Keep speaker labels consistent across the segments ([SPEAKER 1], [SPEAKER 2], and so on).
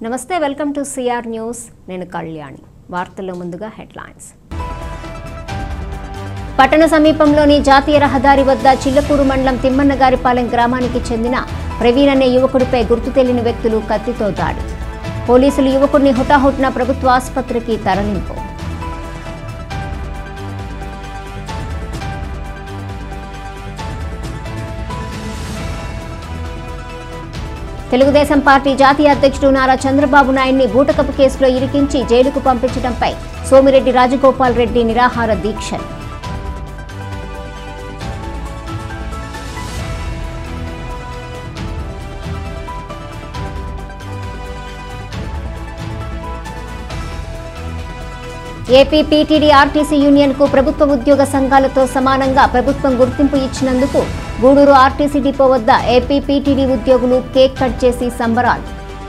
[SPEAKER 1] నమస్తే welcome to CR news నేను కళ్యాణి వార్తల్లో ముందుగా హెడ్లైన్స్ పట్టణ సమీపంలోని జాతీయ రహదారి వద్ద చిల్లకూరు మండలం తిమ్మన్నగారిపాలెం గ్రామానికి చెందిన ప్రవీణ్ అనే యువకుడిపై గుర్తు తెలియని వ్యక్తులు కత్తితో దాడి పోలీసులు యువకుడిని హుటాహుటిన ప్రభుత్వ ఆసుపత్రికి తరలింపు తెలుగుదేశం పార్టీ జాతీయ అధ్యక్షుడు నారా చంద్రబాబు నాయుడిని బూటకపు కేసులో ఇరికించి జైలుకు పంపించడంపై సోమిరెడ్డి రాజగోపాల్ రెడ్డి నిరాహార దీక్షలు ఏపీ పీటీడీ ఆర్టీసీ యూనియన్ కు ప్రభుత్వ ఉద్యోగ సంఘాలతో సమానంగా ప్రభుత్వం గుర్తింపు ఇచ్చినందుకు గూడూరు ఆర్టీసీ డిపో వద్ద ఏపీ పీటీడీ ఉద్యోగులు కేక్ కట్ చేసి సంబరాలు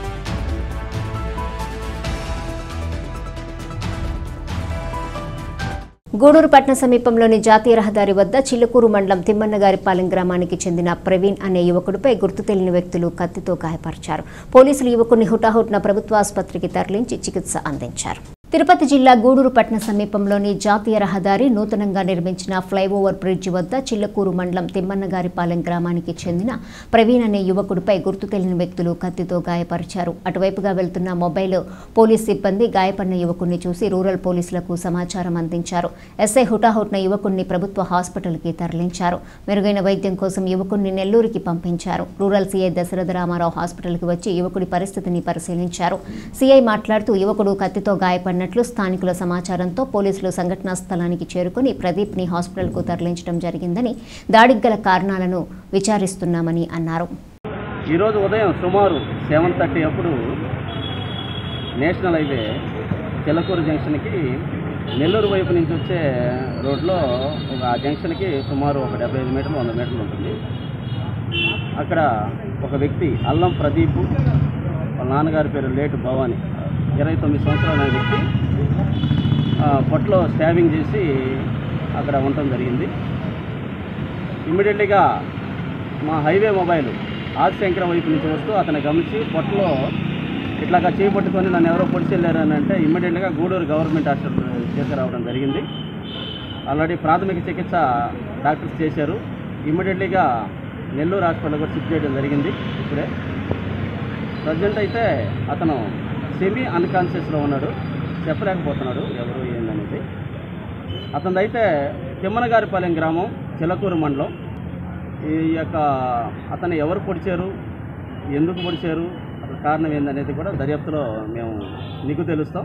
[SPEAKER 1] గూడూరు పట్టణ సమీపంలోని జాతీయ రహదారి వద్ద చిలుకూరు మండలం తిమ్మన్నగారిపాలెం గ్రామానికి చెందిన ప్రవీణ్ అనే యువకుడిపై గుర్తు తెలియని వ్యక్తులు కత్తితో గాయపరిచారు పోలీసులు యువకుడిని హుటాహుటిన ప్రభుత్వ ఆసుపత్రికి తరలించి చికిత్స అందించారు తిరుపతి జిల్లా గూడూరు పట్టణ సమీపంలోని జాతీయ రహదారి నూతనంగా నిర్మించిన ఫ్లైఓవర్ బ్రిడ్జ్ వద్ద చిల్లకూరు మండలం తిమ్మన్నగారిపాలెం గ్రామానికి చెందిన ప్రవీణ్ అనే యువకుడిపై గుర్తు తెలియని వ్యక్తులు కత్తితో గాయపరిచారు అటువైపుగా వెళ్తున్న మొబైల్ పోలీస్ సిబ్బంది గాయపడిన యువకుడిని చూసి రూరల్ పోలీసులకు సమాచారం అందించారు ఎస్ఐ హుటాహుట్న యువకుడిని ప్రభుత్వ హాస్పిటల్కి తరలించారు మెరుగైన వైద్యం కోసం యువకుడిని నెల్లూరుకి పంపించారు రూరల్ సీఐ దశరథ రామారావు హాస్పిటల్కి వచ్చి యువకుడి పరిస్థితిని పరిశీలించారు సీఐ మాట్లాడుతూ యువకుడు కత్తితో గాయపడినట్లు స్థానికుల సమాచారంతో పోలీసులు సంఘటనా స్థలానికి చేరుకుని ప్రదీప్ని హాస్పిటల్కు తరలించడం జరిగిందని దాడికి గల కారణాలను విచారిస్తున్నామని అన్నారు
[SPEAKER 2] ఈరోజు ఉదయం సుమారు సెవెన్ థర్టీ అప్పుడు నేషనల్ హైవే చిల్లకూరు జంక్షన్కి నెల్లూరు వైపు నుంచి వచ్చే రోడ్లో ఒక ఆ జంక్షన్కి సుమారు ఒక డెబ్బై ఐదు మీటర్లు వంద మీటర్లు ఉంటుంది అక్కడ ఒక వ్యక్తి అల్లం ప్రదీప్ వాళ్ళ నాన్నగారి పేరు లేటు భవాని ఇరవై తొమ్మిది సంవత్సరాల వ్యక్తి ఆ, పొట్టలో స్టాబింగ్ చేసి అక్కడ ఉండటం జరిగింది ఇమ్మీడియట్లీగా మా హైవే మొబైల్ ఆదిశంకర వైపు నుంచి వస్తూ అతన్ని గమనించి పొట్టలో ఇట్లాగా చేయి పట్టుకొని నన్ను ఎవరో పొడిచెళ్ళారు అని అంటే ఇమ్మీడియట్గా గూడూరు గవర్నమెంట్ హాస్పిటల్ తీసుకురావడం జరిగింది ఆల్రెడీ ప్రాథమిక చికిత్స డాక్టర్స్ చేశారు ఇమ్మీడియట్లీగా నెల్లూరు హాస్పిటల్ కూడా షిఫ్ట్ చేయడం జరిగింది ఇప్పుడే ప్రజెంట్ అయితే అతను సెమీ అన్కాన్షియస్లో ఉన్నాడు చెప్పలేకపోతున్నాడు ఎవరు ఏందనేది అతనిదైతే తిమ్మనగారిపాలెం గ్రామం చిలకూరు మండలం ఈ యొక్క అతను ఎవరు పొడిచారు ఎందుకు పొడిచారు అసలు కారణం ఏందనేది కూడా దర్యాప్తులో మేము నీకు తెలుస్తాం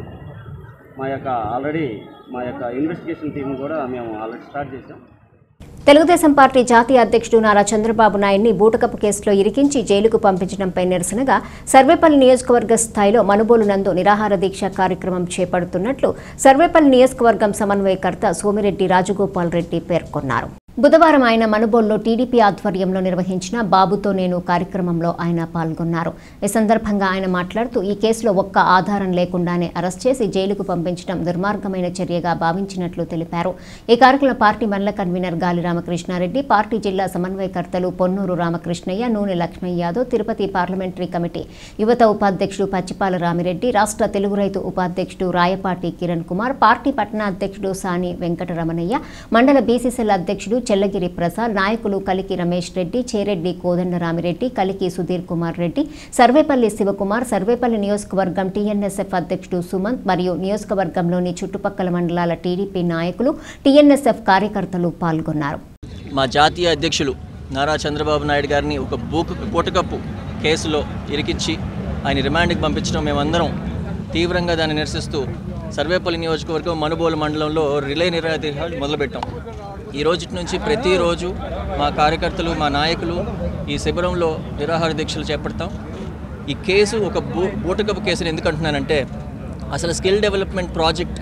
[SPEAKER 2] మా యొక్క ఆల్రెడీ మా యొక్క ఇన్వెస్టిగేషన్ టీం కూడా మేము ఆల్రెడీ స్టార్ట్ చేసాం
[SPEAKER 1] తెలుగుదేశం పార్టీ జాతీయ అధ్యక్షుడు నారా చంద్రబాబు నాయుడిని బూటకపు కేసులో ఇరికించి జైలుకు పంపించడంపై నిరసనగా సర్వేపల్లి నియోజకవర్గ స్థాయిలో మనుబోలు నందు నిరాహార దీక్ష కార్యక్రమం చేపడుతున్నట్లు సర్వేపల్లి నియోజకవర్గం సమన్వయకర్త సోమిరెడ్డి రాజగోపాల్ రెడ్డి పేర్కొన్నారు బుధవారం ఆయన మనుబోల్లో టీడీపీ ఆధ్వర్యంలో నిర్వహించిన బాబుతో నేను కార్యక్రమంలో ఆయన పాల్గొన్నారు ఈ సందర్భంగా ఆయన మాట్లాడుతూ ఈ కేసులో ఒక్క ఆధారం లేకుండానే అరెస్ట్ చేసి జైలుకు పంపించడం దుర్మార్గమైన చర్యగా భావించినట్లు తెలిపారు ఈ కార్యక్రమంలో పార్టీ మండల కన్వీనర్ గాలి రామకృష్ణారెడ్డి పార్టీ జిల్లా సమన్వయకర్తలు పొన్నూరు రామకృష్ణయ్య నూనె లక్ష్మయ్య యాదవ్ తిరుపతి పార్లమెంటరీ కమిటీ యువత ఉపాధ్యక్షుడు పచ్చిపాల రామిరెడ్డి రాష్ట్ర తెలుగు రైతు ఉపాధ్యక్షుడు రాయపాటి కిరణ్ కుమార్ పార్టీ పట్టణ అధ్యక్షుడు సాని వెంకటరమణయ్య మండల బీసీసీఎల్ అధ్యక్షుడు చెల్లగిరి ప్రసాద్ నాయకులు కలికి రమేష్ రెడ్డి చేరెడ్డి కోదండరామిరెడ్డి కలికి సుధీర్ కుమార్ రెడ్డి సర్వేపల్లి శివకుమార్ సర్వేపల్లి నియోజకవర్గం టీఎన్ఎస్ఎఫ్ అధ్యక్షుడు సుమంత్ మరియు నియోజకవర్గంలోని చుట్టుపక్కల మండలాల టీడీపీ నాయకులు టీఎన్ఎస్ఎఫ్ కార్యకర్తలు పాల్గొన్నారు
[SPEAKER 3] మా జాతీయ అధ్యక్షులు నారా చంద్రబాబు నాయుడు గారిని ఒక బూకు పూటకప్పు కేసులో ఇరికించి ఆయన రిమాండ్కి పంపించడం మేమందరం తీవ్రంగా దాన్ని నిరసిస్తూ సర్వేపల్లి నియోజకవర్గం మనుబోలు మండలంలో రిలే నిరాదీక్షలు మొదలుపెట్టాం ఈ రోజు నుంచి ప్రతిరోజు మా కార్యకర్తలు మా నాయకులు ఈ శిబిరంలో నిరాహార దీక్షలు చేపడతాం ఈ కేసు ఒక బూ బూటకపు కేసుని ఎందుకు అంటున్నానంటే అసలు స్కిల్ డెవలప్మెంట్ ప్రాజెక్ట్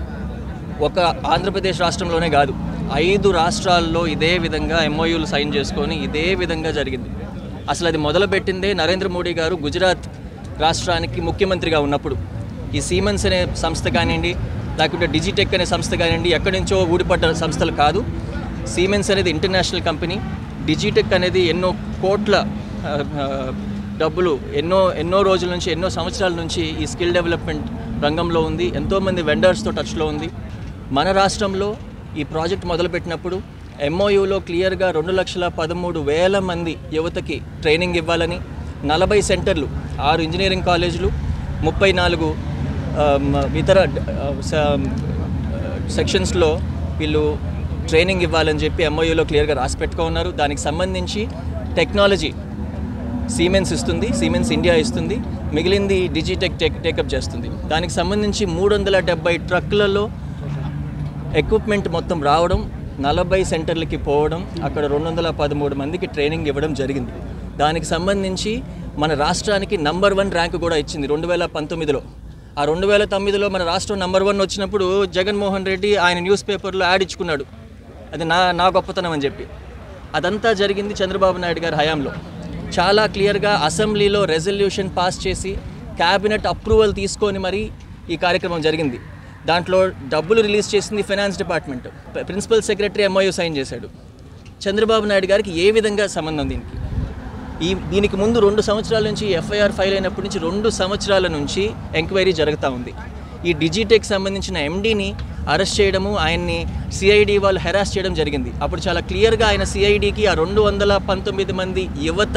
[SPEAKER 3] ఒక ఆంధ్రప్రదేశ్ రాష్ట్రంలోనే కాదు ఐదు రాష్ట్రాల్లో ఇదే విధంగా ఎంఓయూలు సైన్ చేసుకొని ఇదే విధంగా జరిగింది అసలు అది మొదలుపెట్టిందే నరేంద్ర మోడీ గారు గుజరాత్ రాష్ట్రానికి ముఖ్యమంత్రిగా ఉన్నప్పుడు ఈ సీమెన్స్ అనే సంస్థ కానివ్వండి లేకుంటే డిజిటెక్ అనే సంస్థ కానివ్వండి ఎక్కడి నుంచో ఊడిపడ్డ సంస్థలు కాదు సీమెన్స్ అనేది ఇంటర్నేషనల్ కంపెనీ డిజిటెక్ అనేది ఎన్నో కోట్ల ఆ, ఆ, డబ్బులు ఎన్నో ఎన్నో రోజుల నుంచి ఎన్నో సంవత్సరాల నుంచి ఈ స్కిల్ డెవలప్మెంట్ రంగంలో ఉంది ఎంతోమంది వెండర్స్తో టచ్లో ఉంది మన రాష్ట్రంలో ఈ ప్రాజెక్ట్ మొదలుపెట్టినప్పుడు ఎంఓయూలో క్లియర్గా రెండు లక్షల పదమూడు వేల మంది యువతకి ట్రైనింగ్ ఇవ్వాలని నలభై సెంటర్లు ఆరు ఇంజనీరింగ్ కాలేజీలు ముప్పై నాలుగు ఆమ్, ఇతర ఆ, స- సెక్షన్స్లో వీళ్ళు ట్రైనింగ్ ఇవ్వాలని చెప్పి ఎంఓయూలో క్లియర్గా రాసి పెట్టుకో ఉన్నారు దానికి సంబంధించి టెక్నాలజీ సీమెన్స్ ఇస్తుంది సీమెన్స్ ఇండియా ఇస్తుంది మిగిలింది డిజిటెక్ టేక్ టేకప్ చేస్తుంది దానికి సంబంధించి మూడు వందల డెబ్బై ట్రక్లలో ఎక్విప్మెంట్ మొత్తం రావడం నలభై సెంటర్లకి పోవడం అక్కడ రెండు వందల పదమూడు మందికి ట్రైనింగ్ ఇవ్వడం జరిగింది దానికి సంబంధించి మన రాష్ట్రానికి నంబర్ వన్ ర్యాంక్ కూడా ఇచ్చింది రెండు వేల పంతొమ్మిదిలో ఆ రెండు వేల తొమ్మిదిలో మన రాష్ట్రం నంబర్ వన్ వచ్చినప్పుడు జగన్మోహన్ రెడ్డి ఆయన న్యూస్ పేపర్లో యాడ్ ఇచ్చుకున్నాడు అది నా నా గొప్పతనం అని చెప్పి అదంతా జరిగింది చంద్రబాబు నాయుడు గారి హయాంలో చాలా క్లియర్గా అసెంబ్లీలో రెజల్యూషన్ పాస్ చేసి క్యాబినెట్ అప్రూవల్ తీసుకొని మరి ఈ కార్యక్రమం జరిగింది దాంట్లో డబ్బులు రిలీజ్ చేసింది ఫైనాన్స్ డిపార్ట్మెంట్ ప్ర- ప్రిన్సిపల్ సెక్రటరీ ఎంఐఓ సైన్ చేశాడు చంద్రబాబు నాయుడు గారికి ఏ విధంగా సంబంధం దీనికి ఈ దీనికి ముందు రెండు సంవత్సరాల నుంచి ఎఫ్ఐఆర్ ఫైల్ అయినప్పటి నుంచి రెండు సంవత్సరాల నుంచి ఎంక్వైరీ జరుగుతూ ఉంది ఈ డిజిటెక్ సంబంధించిన ఎండీని అరెస్ట్ చేయడము ఆయన్ని సిఐడి వాళ్ళు హెరాస్ చేయడం జరిగింది అప్పుడు చాలా క్లియర్గా ఆయన సిఐడికి ఆ రెండు వందల పంతొమ్మిది మంది యువత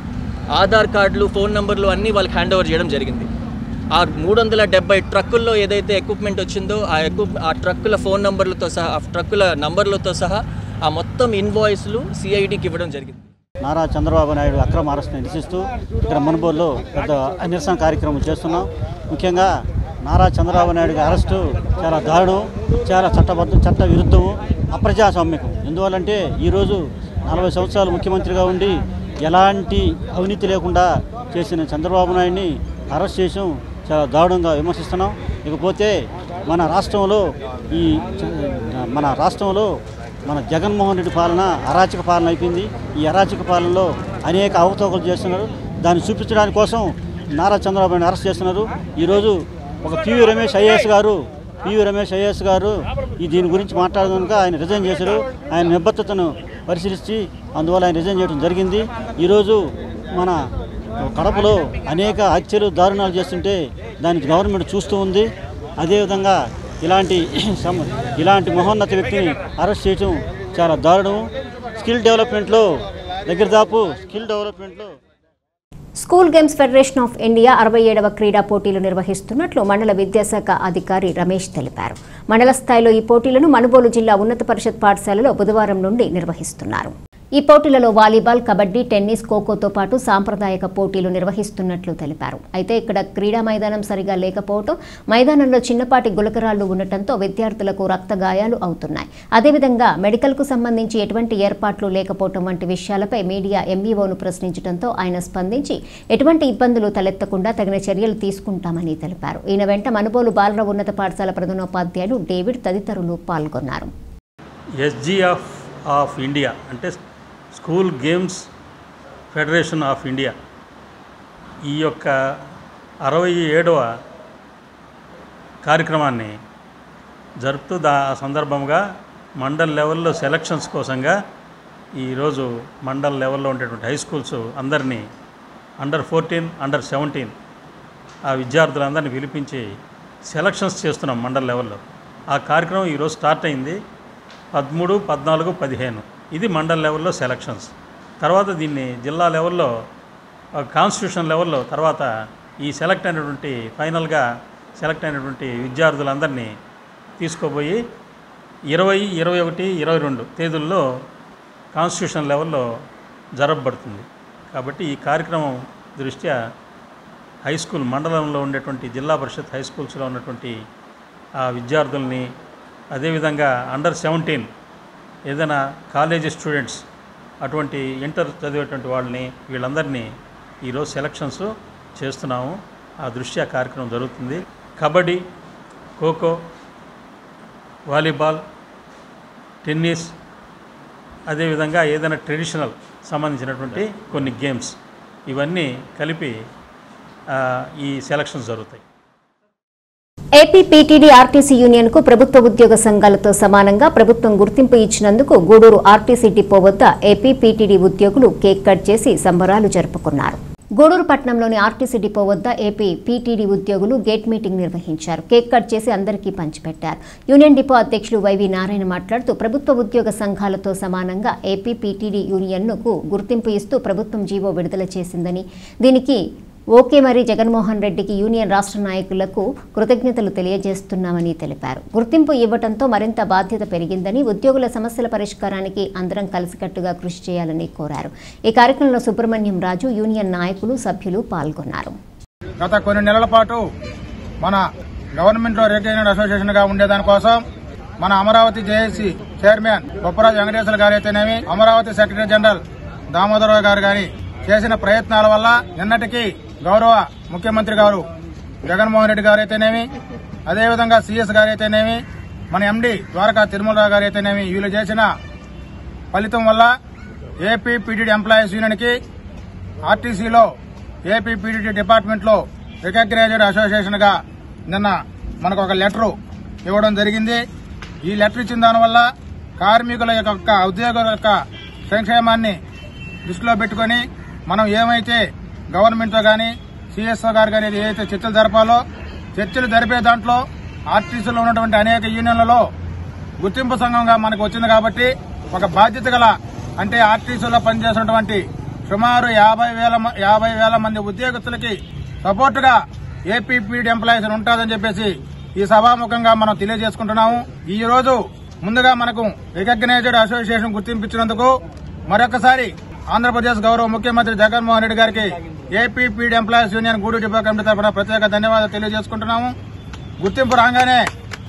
[SPEAKER 3] ఆధార్ కార్డులు ఫోన్ నంబర్లు అన్నీ వాళ్ళకి హ్యాండ్ ఓవర్ చేయడం జరిగింది ఆ మూడు వందల డెబ్బై ట్రక్కుల్లో ఏదైతే ఎక్విప్మెంట్ వచ్చిందో ఆ ఎక్విప్ ఆ ట్రక్కుల ఫోన్ నంబర్లతో సహా ఆ ట్రక్కుల నంబర్లతో సహా ఆ మొత్తం ఇన్వాయిస్లు సిఐడికి ఇవ్వడం జరిగింది
[SPEAKER 4] నారా చంద్రబాబు నాయుడు అక్రమ అరెస్ట్ని నిరసిస్తూ ఇక్కడ మునుబోల్లో పెద్ద నిరసన కార్యక్రమం చేస్తున్నాం ముఖ్యంగా నారా చంద్రబాబు నాయుడు గారి అరెస్టు చాలా దారుణం చాలా చట్టబద్ధ చట్ట విరుద్ధం అప్రజాస్వామ్యకం ఎందువల్లంటే ఈరోజు నలభై సంవత్సరాలు ముఖ్యమంత్రిగా ఉండి ఎలాంటి అవినీతి లేకుండా చేసిన చంద్రబాబు నాయుడిని అరెస్ట్ చేయడం చాలా దారుణంగా విమర్శిస్తున్నాం ఇకపోతే మన రాష్ట్రంలో ఈ చ- మన రాష్ట్రంలో మన జగన్మోహన్ రెడ్డి పాలన అరాచక పాలన అయిపోయింది ఈ అరాచక పాలనలో అనేక అవకతవకలు చేస్తున్నారు దాన్ని చూపించడానికి కోసం నారా చంద్రబాబు నాయుడు అరెస్ట్ చేస్తున్నారు ఈరోజు ఒక పివి రమేష్ ఐఏఎస్ గారు పివి రమేష్ ఐఏఎస్ గారు ఈ దీని గురించి మాట్లాడడానికి ఆయన రిజైన్ చేశారు ఆయన నిబద్ధతను పరిశీలించి అందువల్ల ఆయన రిజైన్ చేయడం జరిగింది ఈరోజు మన కడపలో అనేక హత్యలు దారుణాలు చేస్తుంటే దానికి గవర్నమెంట్ చూస్తూ ఉంది అదేవిధంగా ఇలాంటి సమ ఇలాంటి మహోన్నత వ్యక్తిని అరెస్ట్ చేయడం చాలా దారుణం స్కిల్ డెవలప్మెంట్లో దగ్గర దాపు స్కిల్ డెవలప్మెంట్లో
[SPEAKER 1] school games federation of India అరవై ఏడవ క్రీడా పోటీలు నిర్వహిస్తున్నట్లు మండల విద్యాశాఖ అధికారి రమేష్ తెలిపారు మండల స్థాయిలో ఈ పోటీలను మనుబోలు జిల్లా ఉన్నత పరిషత్ పాఠశాలలో బుధవారం నుండి నిర్వహిస్తున్నారు ఈ పోటీలలో వాలీబాల్ కబడ్డీ టెన్నిస్ ఖోఖోతో పాటు సాంప్రదాయక పోటీలు నిర్వహిస్తున్నట్లు తెలిపారు అయితే ఇక్కడ క్రీడా మైదానం సరిగా లేకపోవడం మైదానంలో చిన్నపాటి గులకరాళ్లు ఉండటంతో విద్యార్థులకు రక్త గాయాలు అవుతున్నాయి అదేవిధంగా మెడికల్కు సంబంధించి ఎటువంటి ఏర్పాట్లు లేకపోవడం వంటి విషయాలపై మీడియా ఎంఈఓను ప్రశ్నించడంతో ఆయన స్పందించి ఎటువంటి ఇబ్బందులు తలెత్తకుండా తగిన చర్యలు తీసుకుంటామని తెలిపారు ఈయన వెంట మనుబోలు బాలరావు ఉన్నత పాఠశాల ప్రధానోపాధ్యాయులు డేవిడ్ తదితరులు పాల్గొన్నారు
[SPEAKER 5] ఎస్జిఎఫ్ ఆఫ్ ఇండియా అంటే school games federation of India ఈ యొక్క అరవై ఏడవ కార్యక్రమాన్ని జరుపుతూ దా ఆ సందర్భంగా మండల్ లెవెల్లో సెలక్షన్స్ కోసంగా ఈరోజు మండల్ లెవెల్లో ఉండేటువంటి హై స్కూల్స్ అందరినీ అండర్ ఫోర్టీన్ అండర్ సెవెంటీన్ ఆ విద్యార్థులందరినీ పిలిపించి సెలక్షన్స్ చేస్తున్నాం మండల్ లెవెల్లో ఆ కార్యక్రమం ఈరోజు స్టార్ట్ అయింది పదమూడు పద్నాలుగు పదిహేను ఇది మండల్ లెవెల్లో సెలక్షన్స్ తర్వాత దీన్ని జిల్లా లెవెల్లో ఆ, కాన్స్టిట్యూషన్ లెవెల్లో తర్వాత ఈ సెలెక్ట్ అయినటువంటి ఫైనల్గా సెలెక్ట్ అయినటువంటి విద్యార్థులందరినీ తీసుకుపోయి ఇరవై ఇరవై ఒకటి ఇరవై రెండు తేదీల్లో కాన్స్టిట్యూషన్ లెవెల్లో జరపబడుతుంది కాబట్టి ఈ కార్యక్రమం దృష్ట్యా హై స్కూల్ మండలంలో ఉండేటువంటి జిల్లా పరిషత్ హై స్కూల్స్లో ఉన్నటువంటి ఆ విద్యార్థుల్ని అదేవిధంగా అండర్ సెవెంటీన్ ఏదైనా కాలేజీ స్టూడెంట్స్ అటువంటి ఇంటర్ చదివేటువంటి వాళ్ళని వీళ్ళందరినీ ఈరోజు సెలక్షన్స్ చేస్తున్నాము ఆ దృష్ట్యా కార్యక్రమం జరుగుతుంది కబడ్డీ ఖోఖో వాలీబాల్ టెన్నిస్ అదేవిధంగా ఏదైనా ట్రెడిషనల్ సంబంధించినటువంటి కొన్ని గేమ్స్ ఇవన్నీ కలిపి ఆ, ఈ సెలక్షన్స్ జరుగుతాయి
[SPEAKER 1] ఏపీ పీటీడీ ఆర్టీసీ యూనియన్ కు ప్రభుత్వ ఉద్యోగ సంఘాలతో సమానంగా ప్రభుత్వం గుర్తింపు ఇచ్చినందుకు గూడూరు ఆర్టీసీ డిపో వద్ద ఏపీ పీటీడీ ఉద్యోగులు కేక్ కట్ చేసి సంబరాలు జరుపుకున్నారు గూడూరు పట్టణంలోని ఆర్టీసీ డిపో వద్ద ఏపీ పీటీడీ ఉద్యోగులు గేట్ మీటింగ్ నిర్వహించారు కేక్ కట్ చేసి అందరికీ పంచిపెట్టారు యూనియన్ డిపో అధ్యక్షులు వైవి నారాయణ మాట్లాడుతూ ప్రభుత్వ ఉద్యోగ సంఘాలతో సమానంగా ఏపీ పీటీడీ యూనియన్కు గుర్తింపు ఇస్తూ ప్రభుత్వం జీవో విడుదల చేసిందని దీనికి ఓకే మరి జగన్మోహన్ రెడ్డికి యూనియన్ రాష్ట్ర నాయకులకు కృతజ్ఞతలు తెలియజేస్తున్నామని తెలిపారు గుర్తింపు ఇవ్వడంతో మరింత బాధ్యత పెరిగిందని ఉద్యోగుల సమస్యల పరిష్కారానికి అందరం కలిసికట్టుగా కృషి చేయాలని కోరారు ఈ కార్యక్రమంలో సుబ్రహ్మణ్యం రాజు యూనియన్ నాయకులు సభ్యులు పాల్గొన్నారు
[SPEAKER 6] గత కొన్ని నెలల పాటు మన గవర్నమెంట్ లో రికగ్నైజ్డ్ అసోసియేషన్ గా ఉండేదానికోసం మన అమరావతి జేఏసీ చైర్మన్ బొప్పరాజు వెంకటేశ్వర గారు అయితేనేమి అమరావతి సెక్రటరీ జనరల్ దామోదరరావు గారు గాని చేసిన ప్రయత్నాల వల్ల నిన్నటికి గౌరవ ముఖ్యమంత్రి గారు జగన్మోహన్ రెడ్డి గారు అయితేనేమి అదేవిధంగా సీఎస్ గారు అయితేనేమి మన ఎండీ ద్వారకా తిరుమలరావు గారు అయితేనేమి వీళ్ళు చేసిన ఫలితం వల్ల ఏపీ పీడీడీ ఎంప్లాయీస్ యూనియన్ కి ఆర్టీసీలో ఏపీ పీడీటీ డిపార్ట్మెంట్ లో రికగ్నైజ్డ్ అసోసియేషన్ గా నిన్న మనకు ఒక లెటర్ ఇవ్వడం జరిగింది ఈ లెటర్ ఇచ్చిన దానివల్ల కార్మికుల యొక్క ఉద్యోగుల యొక్క సంక్షేమాన్ని దృష్టిలో పెట్టుకుని మనం ఏమైతే గవర్నమెంట్ తో గాని సిఎస్ఓ గారు కానీ ఏదైతే చర్చలు జరపాలో చర్చలు జరిపే దాంట్లో ఆర్టీసీలో ఉన్నటువంటి అనేక యూనియన్లలో గుర్తింపు సంఘంగా మనకు వచ్చింది కాబట్టి ఒక బాధ్యత గల అంటే ఆర్టీసీలో పనిచేసినటువంటి సుమారు యాభై వేల మ- యాభై వేల మంది ఉద్యోగస్తులకి సపోర్ట్ గా ఏపీపీడీ ఎంప్లాయీస్ ఉంటుందని చెప్పేసి ఈ సభాముఖంగా మనం తెలియజేసుకుంటున్నాము ఈ రోజు ముందుగా మనకు రికగ్నైజ్డ్ అసోసియేషన్ గుర్తింపించినందుకు మరొకసారి ఆంధ్రప్రదేశ్ గౌరవ ముఖ్యమంత్రి జగన్మోహన్ రెడ్డి గారికి APPD employees union Gudur depot committee తరఫున ప్రత్యేక ధన్యవాదాలు తెలియజేసుకుంటున్నాము గుర్తింపు రాగానే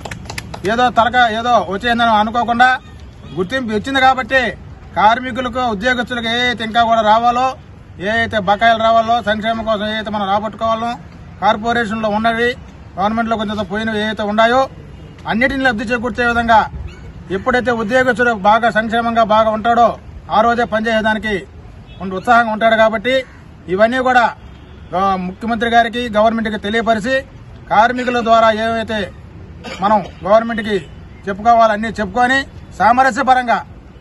[SPEAKER 6] ఏదో తలక ఏదో వచ్చేందని అనుకోకుండా గుర్తింపు ఇచ్చింది కాబట్టి కార్మికులకు ఉద్యోగస్తులకు ఏ అయితే ఇంకా కూడా రావాలో ఏ అయితే బకాయిలు రావాలో సంక్షేమం కోసం ఏ అయితే మనం రాబట్టుకోవాలో కార్పొరేషన్లో ఉన్నవి గవర్నమెంట్లో కొంచెం పోయినవి ఏవైతే ఉన్నాయో అన్నిటిని లబ్ధి చేకూర్చే విధంగా ఎప్పుడైతే ఉద్యోగస్తుడు బాగా సంక్షేమంగా బాగా ఉంటాడో ఆ రోజే పనిచేయడానికి ఉండి ఉత్సాహంగా ఉంటాడు కాబట్టి ఇవన్నీ కూడా ఆ, ముఖ్యమంత్రి గారికి గవర్నమెంట్కి తెలియపరిచి కార్మికుల ద్వారా ఏవైతే మనం గవర్నమెంట్కి చెప్పుకోవాలి అన్ని చెప్పుకొని సామరస్యపరంగా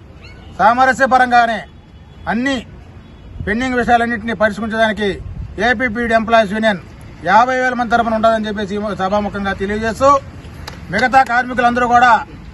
[SPEAKER 6] సామరస్యపరంగానే అన్ని పెండింగ్ విషయాలన్నింటినీ పరిష్కరించడానికి ఏపీపీడీ ఎంప్లాయీస్ యూనియన్ యాభై వేల మంది తరపున ఉంటుందని చెప్పేసి ఈ సభాముఖంగా తెలియజేస్తూ మిగతా కార్మికులందరూ కూడా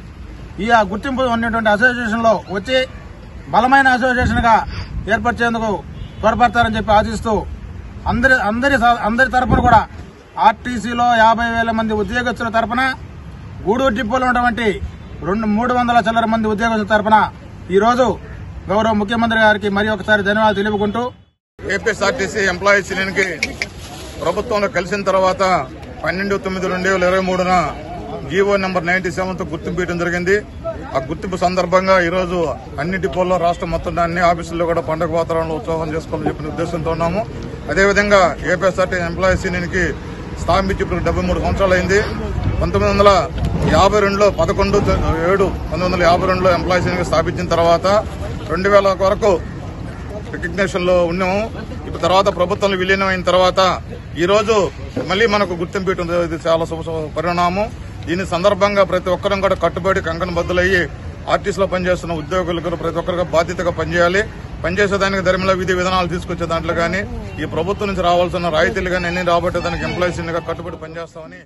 [SPEAKER 6] ఈ ఆ గుర్తింపు ఉన్నటువంటి అసోసియేషన్ లో వచ్చి బలమైన అసోసియేషన్ గా ఏర్పరిచేందుకు త్వరపడతారని చెప్పి ఆశిస్తూ అందరి అందరి స- అందరి తరపున కూడా ఆర్టీసీలో యాభై వేల మంది ఉద్యోగస్తుల తరపున గూడూరు డిపోలో ఉన్నటువంటి రెండు మూడు వందల చిల్లర మంది ఉద్యోగస్తుల తరపున ఈ రోజు గౌరవ ముఖ్యమంత్రి గారికి మరి ఒకసారి ధన్యవాదాలు తెలుపుకుంటూ
[SPEAKER 7] ఏపీఎస్ఆర్టీసీ ఎంప్లాయీస్ యూనియన్ కి ప్రభుత్వంలో కలిసిన తర్వాత పన్నెండు తొమ్మిది రెండు వేల ఇరవై మూడున జీవో నెంబర్ నైన్టీ సెవెన్ తో గుర్తింపు ఇవ్వడం జరిగింది ఆ గుర్తింపు సందర్భంగా ఈ రోజు అన్ని డిపోల్లో రాష్ట్రం మొత్తం అన్ని ఆఫీసుల్లో కూడా పండుగ వాతావరణంలో ఉత్సవం చేసుకోవాలని చెప్పిన ఉద్దేశంతో ఉన్నాము అదేవిధంగా ఏపీఎస్ఆర్టీ ఎంప్లాయీస్ యూనియన్ కి స్థాపించి ఇప్పుడు డెబ్బై మూడు సంవత్సరాలు అయింది పంతొమ్మిది వందల యాభై రెండులో పదకొండు ఏడు పంతొమ్మిది వందల యాభై రెండులో ఎంప్లాయీస్ యూనియన్ స్థాపించిన తర్వాత రెండు వేల వరకు రికగ్నేషన్ లో ఉన్నాము ఇప్పుడు తర్వాత ప్రభుత్వంలో విలీనం అయిన తర్వాత ఈ రోజు మళ్ళీ మనకు గుర్తింపు ఇవ్వడం ఇది చాలా శుభ శుభ పరిణామం దీని సందర్భంగా ప్రతి ఒక్కరం కూడా కట్టుబడి కంకణ బద్దులయ్యి ఆర్టీసీలో పనిచేస్తున్న ఉద్యోగులకు ప్రతి ఒక్కరికి బాధ్యతగా పనిచేయాలి పనిచేసేదానికి ధర్మల విధి విధానాలు తీసుకొచ్చే దాంట్లో కానీ ఈ ప్రభుత్వం నుంచి రావాల్సిన రాయితీలు కానీ అన్ని రాబట్టేదానికి ఎంప్లాయీస్ కట్టుబడి పనిచేస్తామని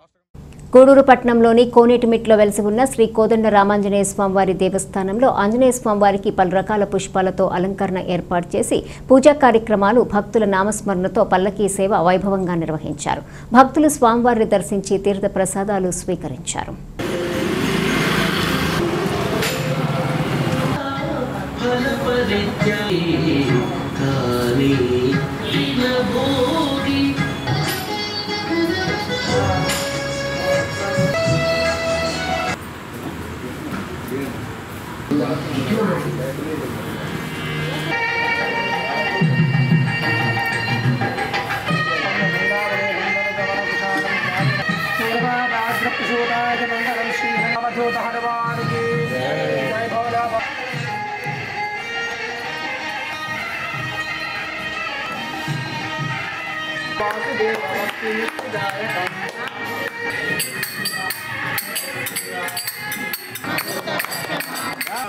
[SPEAKER 1] గూడూరు పట్టణంలోని కోనేటిమిట్లో వెలిసి ఉన్న శ్రీ కోదండ రామాంజనేయ స్వామివారి దేవస్థానంలో ఆంజనేయ స్వామివారికి పలు రకాల పుష్పాలతో అలంకరణ ఏర్పాటు చేసి పూజా కార్యక్రమాలు భక్తుల నామస్మరణతో పల్లకీ సేవ వైభవంగా నిర్వహించారు భక్తులు స్వామివారిని దర్శించి తీర్థ ప్రసాదాలు స్వీకరించారు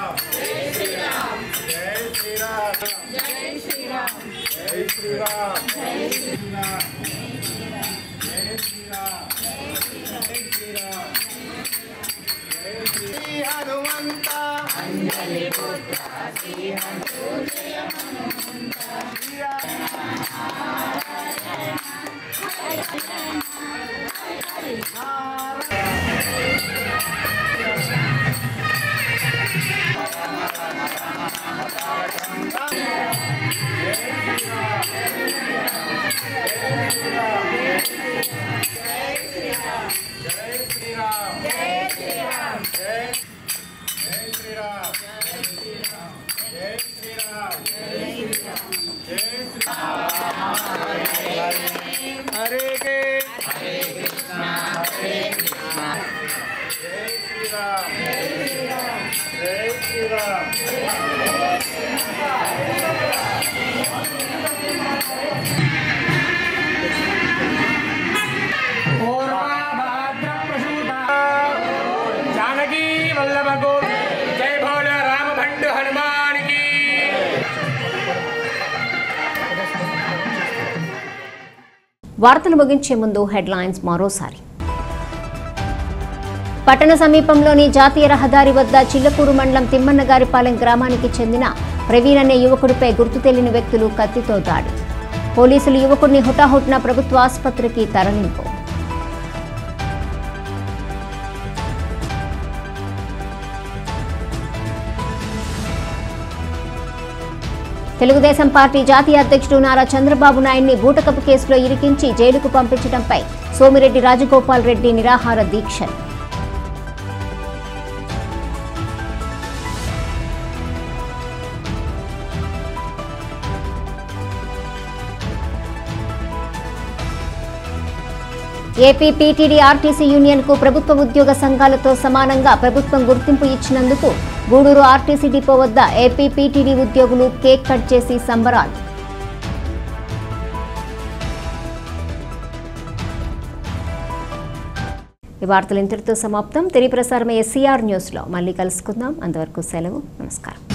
[SPEAKER 6] జై శ్రీరామ్
[SPEAKER 8] जानकी वल्लभ गो जय भोल राम भंड हनुमान की
[SPEAKER 1] వార్తలు ముగించే ముందు హెడ్లైన్స్ మరోసారి పట్టణ సమీపంలోని జాతీయ రహదారి వద్ద చిల్లకూరు మండలం తిమ్మన్నగారిపాలెం గ్రామానికి చెందిన ప్రవీణ్ అనే యువకుడిపై గుర్తు తెలియని వ్యక్తులు కత్తితో దాడి పోలీసులు యువకుడిని హుటాహుటిన ప్రభుత్వ ఆసుపత్రికి తరలింపు తెలుగుదేశం పార్టీ జాతీయ అధ్యక్షుడు నారా చంద్రబాబు నాయుడిని బూటకపు కేసులో ఇరికించి జైలుకు పంపించడంపై సోమిరెడ్డి రాజగోపాల్ రెడ్డి నిరాహార దీక్ష ఏపీ పీటీడీ ఆర్టీసీ యూనియన్ కు ప్రభుత్వ ఉద్యోగ సంఘాలతో సమానంగా ప్రభుత్వం గుర్తింపు ఇచ్చినందుకు గూడూరు ఆర్టీసీ డిపో వద్ద ఏపీ పీటీడీ ఉద్యోగులు కేక్ కట్ చేసి సంబరాలు ఈ వార్తలు ఇంతటితో సమాప్తం తిరిగి ప్రసారమయ్యే సిఆర్ న్యూస్లో మళ్ళీ కలుసుకుందాం అంతవరకు సెలవు నమస్కారం